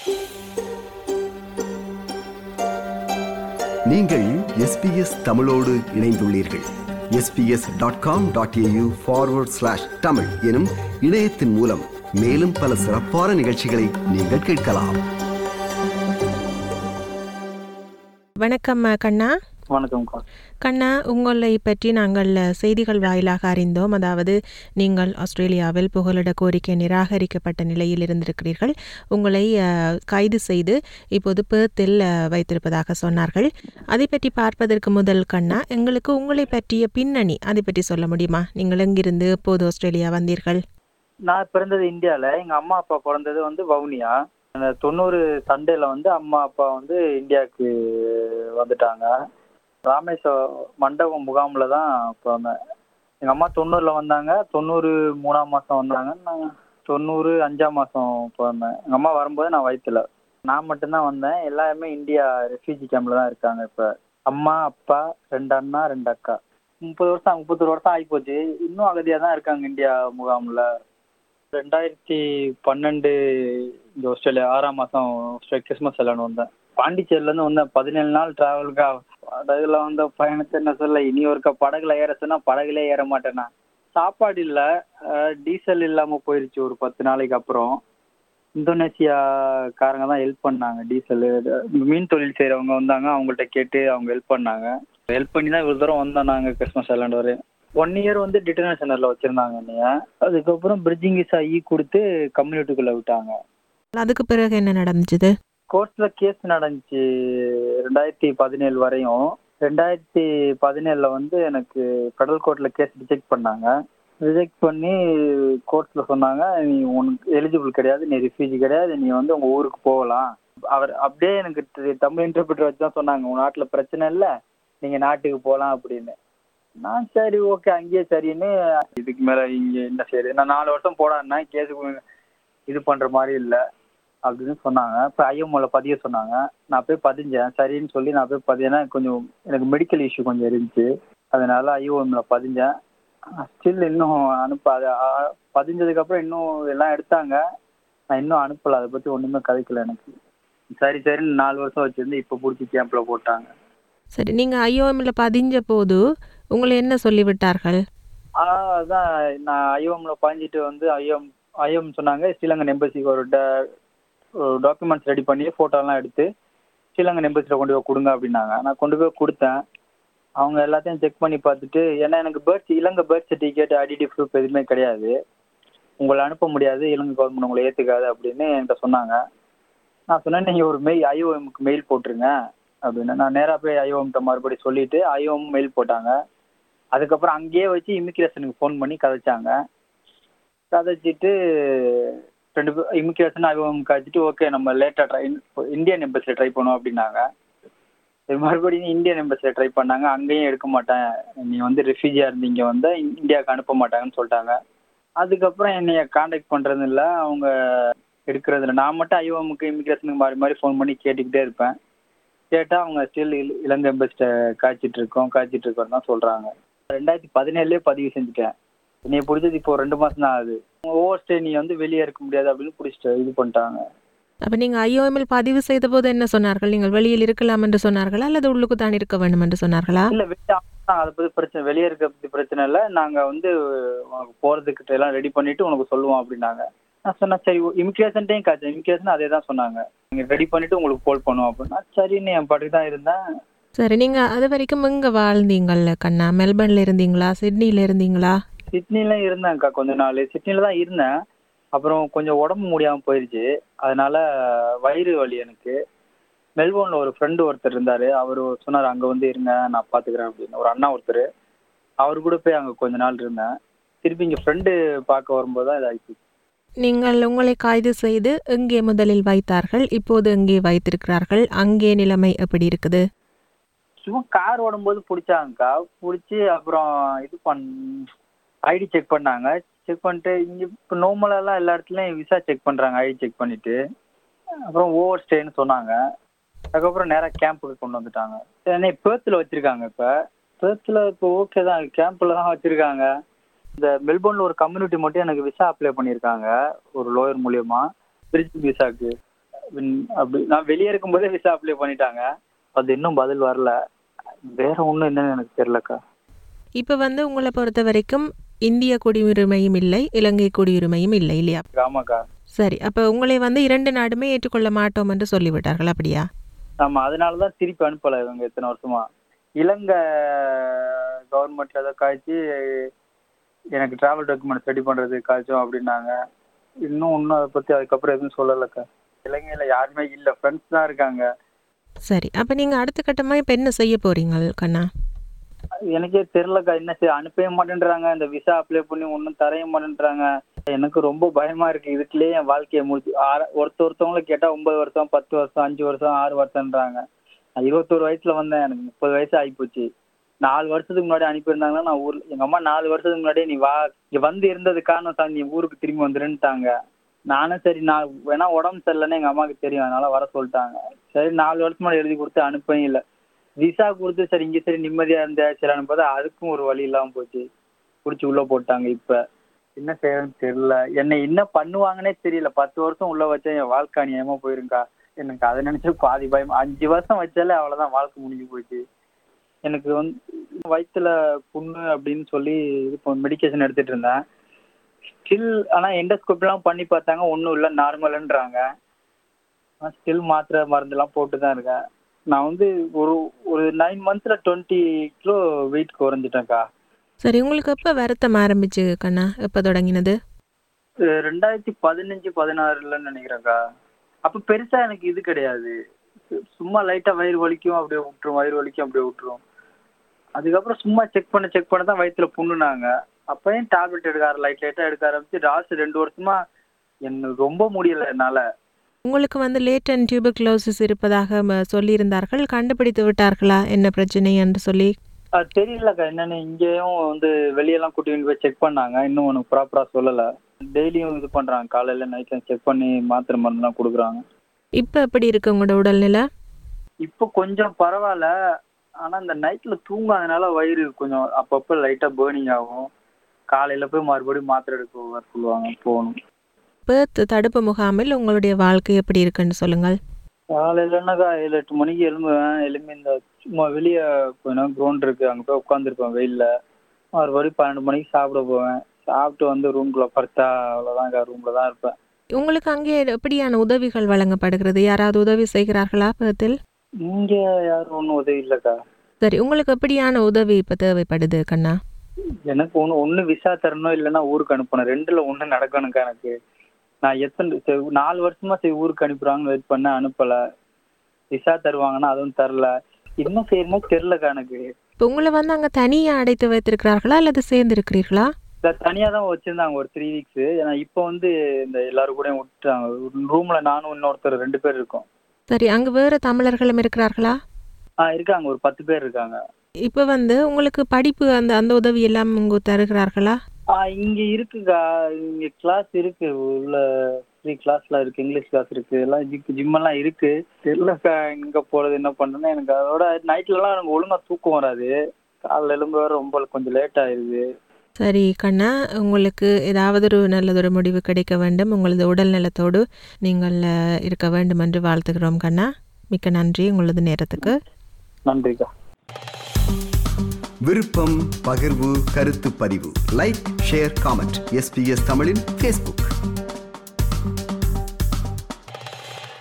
நீங்கள் எஸ்பிஎஸ் தமிழோடு இணைந்துள்ளீர்கள் SBS dot com dot AU forward slash Tamil எனும் இணையத்தின் மூலம் மேலும் பல சிறப்பான நிகழ்ச்சிகளை நீங்கள் கேட்கலாம் வணக்கம் அஹ், கண்ணா வணக்கம்க்கா கண்ணா உங்களை பற்றி நாங்கள் அஹ், செய்திகள் வாயிலாக அறிந்தோம் அதாவது நீங்கள் ஆஸ்திரேலியாவில் புகலிட கோரிக்கை நிராகரிக்கப்பட்ட நிலையில் இருந்திருக்கிறீர்கள் உங்களை அஹ், கைது செய்து இப்போது பேர்த்தில் அஹ், வைத்திருப்பதாக சொன்னார்கள் அதை பற்றி பார்ப்பதற்கு முதல் கண்ணா எங்களுக்கு உங்களை பற்றிய பின்னணி அதை பற்றி சொல்ல முடியுமா நீங்கள் எங்கிருந்து எப்போது ஆஸ்திரேலியா வந்தீர்கள் நான் பிறந்தது இந்தியாவில் எங்கள் அம்மா அப்பா பிறந்தது வந்து வவுனியா அந்த தொண்ணூறு சண்டேல வந்து அம்மா அப்பா வந்து இந்தியாவுக்கு வந்துட்டாங்க ராமேஸ்வர மண்டபம் முகாமில் தான் பிறந்தேன் எங்கள் அம்மா தொண்ணூறில் வந்தாங்க தொண்ணூறு மூணாம் மாதம் வந்தாங்க நான் தொண்ணூறு அஞ்சாம் மாதம் பிறந்தேன் எங்கள் அம்மா வரும்போது நான் வயிற்றுல நான் மட்டும்தான் வந்தேன் எல்லாருமே இந்தியா ரெஃப்யூஜி கேம்பில் தான் இருக்காங்க இப்போ அம்மா அப்பா ரெண்டு அண்ணா ரெண்டு அக்கா முப்பது வருஷம் முப்பத்தொரு வருஷம் ஆகிப்போச்சு இன்னும் அகதியாக தான் இருக்காங்க இந்தியா முகாமில் ரெண்டாயிரத்தி பன்னெண்டு இந்த ஆஸ்திரேலியா ஆறாம் மாதம் கிறிஸ்மஸ் எல்லாம் வந்தேன் பாண்டிச்சேரியிலேருந்து வந்தேன் பதினேழு நாள் ட்ராவலுக்கா படகுல வந்த பயணத்தை என்ன சொல்ல இனி ஒருக்கா படகுல ஏற சொன்னா படகுலே ஏற மாட்டேனா சாப்பாடு இல்லை டீசல் இல்லாமல் போயிருச்சு ஒரு பத்து நாளைக்கு அப்புறம் இந்தோனேசியாக்காரங்க தான் ஹெல்ப் பண்ணாங்க டீசல் மீன் தொழில் செய்கிறவங்க வந்தாங்க அவங்கள்ட்ட கேட்டு அவங்க ஹெல்ப் பண்ணாங்க ஹெல்ப் பண்ணி தான் இவ்வளோ தூரம் வந்தோம் நாங்கள் கிறிஸ்மஸ் ஐலாண்ட் வரையும் ஒன் இயர் வந்து டிட்டர்னல் சென்டரில் வச்சுருந்தாங்க என்னைய அதுக்கப்புறம் பிரிட்ஜிங் விசா இ கொடுத்து கம்யூனிட்டிக்குள்ளே விட்டாங்க அதுக்கு பிறகு என்ன நடந்துச்சுது கோர்ட்டில் கேஸ் நடந்துச்சு ரெண்டாயிரத்தி பதினேழு வரையும் ரெண்டாயிரத்தி பதினேழில் வந்து எனக்கு ஃபெடரல் கோர்ட்டில் கேஸ் ரிஜெக்ட் பண்ணாங்க ரிஜெக்ட் பண்ணி கோர்ட்டில் சொன்னாங்க நீ உனக்கு எலிஜிபிள் கிடையாது நீ ரிஃப்யூஜி கிடையாது நீ வந்து உங்கள் ஊருக்கு போகலாம் அவர் அப்படியே எனக்கு த- தமிழ் இன்டர்பிரட்டர் வச்சு தான் சொன்னாங்க உங்கள் நாட்டில் பிரச்சனை இல்லை நீங்கள் நாட்டுக்கு போகலாம் அப்படின்னு நான் சரி ஓகே அங்கேயே சரின்னு இதுக்கு மேலே இங்கே என்ன சரி நான் நாலு வருஷம் போடான்னா கேஸுக்கு இது பண்ணுற மாதிரி இல்லை அப்படின்னு சொன்னாங்க இப்போ ஐஎம்ஓல பதிய சொன்னாங்க நான் போய் பதிஞ்சேன் சரின்னு சொல்லி நான் போய் பதியனா கொஞ்சம் எனக்கு மெடிக்கல் இஷ்யூ கொஞ்சம் இருந்துச்சு அதனால ஐஓஎம்ல பதிஞ்சேன் ஸ்டில் இன்னும் அனுப்ப அது அ- பதிஞ்சதுக்கப்புறம் இன்னும் எல்லாம் எடுத்தாங்க நான் இன்னும் அனுப்பல அதை பற்றி ஒன்றுமே கதைக்கல எனக்கு சரி சரின்னு நாலு வருஷம் வச்சிருந்து இப்போ பிடிச்சி கேம்பில் போட்டாங்க சரி நீங்கள் ஐஓஎம்ல பதிஞ்ச போது உங்களை என்ன சொல்லிவிட்டார்கள் ஆ, அதான் நான் ஐஓஎம்ல பாஞ்சிட்டு வந்து ஐஎம் ஐஎம் சொன்னாங்க ஸ்ரீலங்கன் எம்பசிக்கு ஒரு டாக்குமெண்ட்ஸ் ரெடி பண்ணி ஃபோட்டோலாம் எடுத்து ஸ்ரீலங்கன் எம்பசியில் கொண்டு போய் கொடுங்க அப்படின்னாங்க நான் கொண்டு போய் கொடுத்தேன் அவங்க எல்லாத்தையும் செக் பண்ணி பார்த்துட்டு ஏன்னா எனக்கு birth Ilangai birth certificate ID proof எதுவுமே கிடையாது உங்களை அனுப்ப முடியாது இலங்கை கவர்மெண்ட் உங்களை ஏற்றுக்காது அப்படின்னு என்கிட்ட சொன்னாங்க நான் சொன்னேன் நீங்கள் ஒரு மெயில் ஐஓஎம்க்கு மெயில் போட்டுருங்க அப்படின்னு நான் நேராக போய் ஐஓஎம்கிட்ட மறுபடியும் சொல்லிட்டு ஐஓஎம் மெயில் போட்டாங்க அதுக்கப்புறம் அங்கேயே வச்சு இமிக்ரேஷனுக்கு ஃபோன் பண்ணி கதைச்சாங்க கதைச்சிட்டு ரெண்டு பேர் இமிக்ரேஷன் ஐஓஎம் கழிச்சிட்டு ஓகே நம்ம லேட்டாக ட்ரை இந்தியன் எம்பசியில் ட்ரை பண்ணுவோம் அப்படின்னாங்க இது மறுபடியும் இந்தியன் எம்பசியில் ட்ரை பண்ணாங்க அங்கேயும் எடுக்க மாட்டேன் நீ வந்து ரெஃப்யூஜியாக இருந்தீங்க வந்து இந்தியாவுக்கு அனுப்ப மாட்டாங்கன்னு சொல்லிட்டாங்க அதுக்கப்புறம் என்னைய காண்டாக்ட் பண்ணுறது இல்லை அவங்க எடுக்கிறது இல்லை நான் மட்டும் ஐஓஎம்க்கு இமிக்ரேஷனுக்கு மாறி மாறி ஃபோன் பண்ணி கேட்டுக்கிட்டே இருப்பேன் கேட்டால் அவங்க ஸ்டில் இலங்கை எம்பசிட்ட காய்ச்சிட்டு இருக்கோம் காய்ச்சிட்டு இருக்கோம் தான் சொல்கிறாங்க ரெண்டாயிரத்தி பதினேழுலேயே பதிவு செஞ்சுட்டேன் என்னைய பிடிச்சது இப்போ ரெண்டு மாதம் தான் ஆகுது ஓவர் ஸ்டே நீ வந்து வெளியே இருக்க முடியாது அப்படின்னு பிடிச்சிட்டு இது பண்ணிட்டாங்க அப்போ நீங்கள் ஐஓஎம்எல் பதிவு செய்த போது என்ன சொன்னார்கள் நீங்கள் வெளியில் இருக்கலாம் என்று சொன்னார்களா அல்லது உள்ளுக்கு தான் இருக்க வேண்டும் என்று சொன்னார்களா இல்லை வெளியே அதை பற்றி பிரச்சனை வெளியே இருக்க பற்றி பிரச்சனை இல்லை நாங்கள் வந்து உனக்கு போகிறதுக்கிட்ட எல்லாம் ரெடி பண்ணிட்டு உனக்கு சொல்லுவோம் அப்படின்னாங்க நான் சொன்னேன் சரி இமிக்ரேஷன்ட்டையும் காய்ச்சல் இமிக்ரேஷன் அதே தான் சொன்னாங்க நீங்கள் ரெடி பண்ணிட்டு உங்களுக்கு கால் பண்ணுவோம் அப்படின்னா சரின்னு என் பாட்டுக்கு தான் இருந்தேன் சரி நீங்கள் அது வரைக்கும் எங்கே வாழ்ந்தீங்கள் கண்ணா மெல்பர்னில் இருந்தீங்களா சிட்னியில் இருந்தீங்களா சிட்னில இருந்தேன்க்கா கொஞ்ச நாள் சிட்னில தான் இருந்தேன் அப்புறம் கொஞ்சம் உடம்பு முடியாமல் போயிடுச்சு அதனால வயிறு வலி எனக்கு மெல்போர்னில் ஒரு ஃப்ரெண்டு ஒருத்தர் இருந்தார் அவர் சொன்னார் அங்கே வந்து இருங்க நான் பார்த்துக்கிறேன் அப்படின்னு ஒரு அண்ணா ஒருத்தர் அவர் கூட போய் அங்கே கொஞ்ச நாள் இருந்தேன் திருப்பி இங்கே ஃப்ரெண்டு பார்க்க வரும்போது தான் இதாகிடுச்சு நீங்கள் உங்களை கைது செய்து எங்கே முதலில் வைத்தார்கள் இப்போது எங்கே வைத்திருக்கிறார்கள் அங்கே நிலைமை எப்படி இருக்குது சும்மா கார் ஓடும்போது பிடிச்சாங்கக்கா பிடிச்சி அப்புறம் இது பண் ஐடி செக் பண்ணாங்க செக் பண்ணிட்டு இங்கே இப்போ நார்மலாலாம் எல்லா இடத்துலையும் விசா செக் பண்ணுறாங்க ஐடி செக் பண்ணிவிட்டு அப்புறம் ஓவர் ஸ்டேன்னு சொன்னாங்க அதுக்கப்புறம் நேராக கேம்புக்கு கொண்டு வந்துட்டாங்க என்னை பேர்த்தில் வச்சுருக்காங்க இப்போ பேர்த்தில் இப்போ ஓகே தான் கேம்பில் தான் வச்சுருக்காங்க இந்த மெல்போர்னில் ஒரு கம்யூனிட்டி மட்டும் எனக்கு விசா அப்ளை பண்ணியிருக்காங்க ஒரு லோயர் மூலியமாக பிரிட்ஜ் விசாக்கு வின்- அப்படி நான் வெளியே இருக்கும்போதே விசா அப்ளை பண்ணிட்டாங்க அது இன்னும் பதில் வரல வேற ஒன்றும் என்னன்னு எனக்கு தெரியலக்கா இப்போ வந்து உங்களை பொறுத்த வரைக்கும் இந்திய குடியுரிமையும் இல்லை இலங்கை குடியுரிமையும் இல்லை இல்லையா ஆமாக்கா சரி அப்போ உங்களை வந்து இரண்டு நாடுமே ஏற்றுக்கொள்ள மாட்டோம் என்று சொல்லிவிட்டார்கள் அப்படியா ஆமா அதனால தான் திருப்பி அனுப்பல இவங்க இத்தனை வருஷமா இலங்கை கவர்மெண்ட்ல ஏதோ காய்ச்சி எனக்கு டிராவல் டாக்குமெண்ட்ஸ் ரெடி பண்றது காய்ச்சும் அப்படின்னாங்க இன்னும் இன்னும் அதை பத்தி அதுக்கப்புறம் எதுவும் சொல்லலக்கா இலங்கையில யாருமே இல்ல ஃப்ரெண்ட்ஸ் தான் இருக்காங்க சரி அப்போ நீங்கள் அடுத்த கட்டமாக இப்போ என்ன செய்ய போறீங்க கண்ணா எனக்கே தெரிலக்கா என்ன செய்ய அனுப்பவே மாட்டேன்றாங்க இந்த விசா அப்ளை பண்ணி ஒன்றும் தரைய மாட்டேன்றாங்க எனக்கு ரொம்ப பயமா இருக்கு இதுக்குள்ளேயே என் வாழ்க்கையை முடிச்சு ஆற- ஒருத்த ஒருத்தவங்களை கேட்டா ஒன்பது வருஷம் பத்து வருஷம் அஞ்சு வருஷம் ஆறு வருஷம்ன்றாங்க நான் இருபத்தோரு வயசுல வந்தேன் எனக்கு முப்பது வயசு ஆகிப்போச்சு நாலு வருஷத்துக்கு முன்னாடி அனுப்பியிருந்தாங்கன்னா நான் ஊர்ல எங்க அம்மா நாலு வருஷத்துக்கு முன்னாடியே நீ வா இங்க வந்து இருந்தது காரணம் சார் நீ ஊருக்கு திரும்பி வந்துருன்ட்டாங்க நானும் சரி நான் வேணா உடம்பு சரியில்லைன்னு எங்க அம்மாவுக்கு தெரியும் அதனால வர சொல்லிட்டாங்க சரி நாலு வருஷம் முன்னாடி எழுதி கொடுத்து அனுப்பவே இல்லை விசா கொடுத்து சரி இங்க சரி நிம்மதியா இருந்த சரி அனுப்பாத அதுக்கும் ஒரு வழி இல்லாம போச்சு புடிச்சு உள்ள போட்டாங்க இப்ப என்ன செய்யறதுன்னு தெரியல என்னை என்ன பண்ணுவாங்கன்னே தெரியல பத்து வருஷம் உள்ள வச்சா என் வாழ்க்கை அநியாயமா போயிருங்கா எனக்கு அதை நினைச்சு பாதி பயம் அஞ்சு வருஷம் வச்சாலே அவ்வளவுதான் வாழ்க்கை முடிஞ்சு போச்சு எனக்கு வந்து வயித்துல புண்ணு அப்படின்னு சொல்லி இது மெடிக்கேஷன் எடுத்துட்டு இருந்தேன் ஸ்டில் ஆனா எண்டோஸ்கோப்லாம் பண்ணி பார்த்தாங்க ஒன்றும் இல்லை நார்மலுன்றாங்க ஆனால் ஸ்டில் மாத்திரை மருந்தெல்லாம் போட்டு தான் இருக்கேன் நான் வந்து ஒரு ஒரு நைன் மந்த்ஸ்ல டுவெண்ட்டி கிலோ வெயிட் குறைஞ்சிட்டேன்க்கா சரி உங்களுக்கு எப்போ வருத்தம் ஆரம்பிச்சு கண்ணா எப்போ தொடங்கினது அஹ் ரெண்டாயிரத்தி பதினஞ்சு பதினாறுலன்னு நினைக்கிறேன்க்கா அப்போ பெருசா எனக்கு இது கிடையாது சு- சும்மா லைட்டா வயிறு வலிக்கும் அப்படியே விட்டுரும் வயிறு வலிக்கும் அப்படியே விட்டுரும் அதுக்கப்புறம் சும்மா செக் பண்ண செக் பண்ண தான் வயிற்றுல புண்ணுனாங்க அப்பயும் டேப்லெட் எடுக்க ஆர லைட் லைட்டா எடுக்க ஆரம்பிச்சு லாஸ்ட் ரெண்டு வருஷமா எனக்கு ரொம்ப முடியல என்னால உங்களுக்கு வந்து லேட்டன் டியூபக்லோசிஸ் இருப்பதாக ம- சொல்லியிருந்தார்கள் கண்டுபிடித்து விட்டார்களா என்ன பிரச்சனை என்று சொல்லி அது தெரியலக்கா என்னன்னு இங்கேயும் வந்து வெளியெல்லாம் கூட்டிட்டு போய் செக் பண்ணாங்க இன்னும் உனக்கு ப்ராப்பரா சொல்லல டெய்லியும் இது பண்றாங்க காலையில நைட்ல செக் பண்ணி மாத்திரை மருந்துலாம் கொடுக்குறாங்க இப்போ எப்படி இருக்கு உங்களோட உடல்நிலை இப்போ கொஞ்சம் பரவாயில்ல ஆனா இந்த நைட்ல தூங்காதனால வயிறு கொஞ்சம் அப்பப்போ லைட்டா பேர்னிங் ஆகும் காலையில போய் மறுபடியும் மாத்திரை எடுக்க வர சொல்லுவாங்க போகணும் பேர்த் தடுப்பு முகாமில் உங்களுடைய வாழ்க்கை எப்படி இருக்குன்னு சொல்லுங்கள் காலையில என்னக்கா ஏழு எட்டு மணிக்கு எழும்புவேன் எழும்பி இந்த சும்மா வெளியே கொஞ்ச நேரம் கிரவுண்ட் இருக்கு அங்க போய் உட்காந்துருப்பேன் வெயில்ல மறுபடியும் பன்னெண்டு மணிக்கு சாப்பிட போவேன் சாப்பிட்டு வந்து ரூம்குள்ள படுத்தா அவ்வளோதான்க்கா ரூம்ல தான் இருப்பேன் உங்களுக்கு அங்கே எப்படியான உதவிகள் வழங்கப்படுகிறது யாராவது உதவி செய்கிறார்களா பேர்த்தில் இங்க யாரும் ஒன்றும் உதவி இல்லைக்கா சரி உங்களுக்கு எப்படியான உதவி இப்போ தேவைப்படுது கண்ணா எனக்கு ஒன்று ஒன்று விசா தரணும் இல்லைன்னா ஊருக்கு அனுப்பணும் ரெண்டுல ஒன்று நடக்கணுக்கா எனக்கு நான் எத்தனை சரி, நாலு வருஷமா சரி ஊருக்கு அனுப்புறாங்கன்னு வெயிட் பண்ண அனுப்பல விசா தருவாங்கன்னா அதுவும் தரல என்ன செய்யணுமோ தெரிலக்கா எனக்கு இப்போ உங்களை வந்து அங்கே தனியாக அடைத்து வைத்திருக்கிறார்களா அல்லது சேர்ந்து இருக்கிறீர்களா இந்த தனியா தான் வச்சிருந்தாங்க ஒரு த்ரீ வீக்ஸ் ஏன்னா இப்போ வந்து இந்த எல்லாரும் கூட விட்டுட்டாங்க ரூம்ல நானும் இன்னொருத்தர் ரெண்டு பேர் இருக்கோம் சரி அங்கே வேறு தமிழர்களும் இருக்கிறார்களா ஆ இருக்காங்க ஒரு பத்து பேர் இருக்காங்க இப்போ வந்து உங்களுக்கு படிப்பு அந்த அந்த உதவி எல்லாம் உங்க தருகிறார்களா ஆ இங்க இருக்குக்கா இங்க கிளாஸ் இருக்கு உள்ள ஃப்ரீ கிளாஸ்லாம் இருக்கு இங்கிலீஷ் கிளாஸ் இருக்கு எல்லாம் ஜிம் எல்லாம் இருக்கு தெரியலக்கா எங்க போறது என்ன பண்றேன்னு எனக்கு அதோட நைட்ல எல்லாம் எனக்கு ஒழுங்கா தூக்கம் வராது காலைல எலும்பு வேற ரொம்ப கொஞ்சம் லேட் ஆயிருது சரி கண்ணா உங்களுக்கு ஏதாவது ஒரு நல்லதொரு முடிவு கிடைக்க வேண்டும் உங்களது உடல் நலத்தோடு நீங்கள் அஹ், இருக்க வேண்டும் என்று வாழ்த்துகிறோம் கண்ணா மிக்க நன்றி உங்களது நேரத்துக்கு நன்றிக்கா விருப்பம் பகிர்வு கருத்து பதிவு லைக் ஷேர் காமெண்ட் எஸ்பிஎஸ் தமிழின் ஃபேஸ்புக்